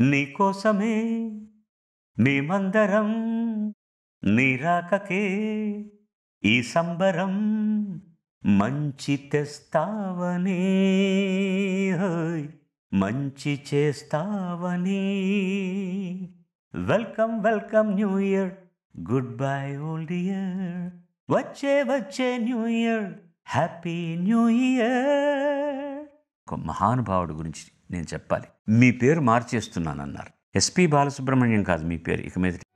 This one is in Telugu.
నీకోసమే మేమందరం నీ రాకకే ఈ సంబరం మంచి తెస్తావని హోయ్, మంచి చేస్తావని welcome welcome new year goodbye old year వచ్చే వచ్చే new year happy new year ఒక మహానుభావుడు గురించి నేను చెప్పాలి మీ పేరు మార్చేస్తున్నానన్నారు ఎస్పి బాలసుబ్రహ్మణ్యం కాదు మీ పేరు ఇక మీద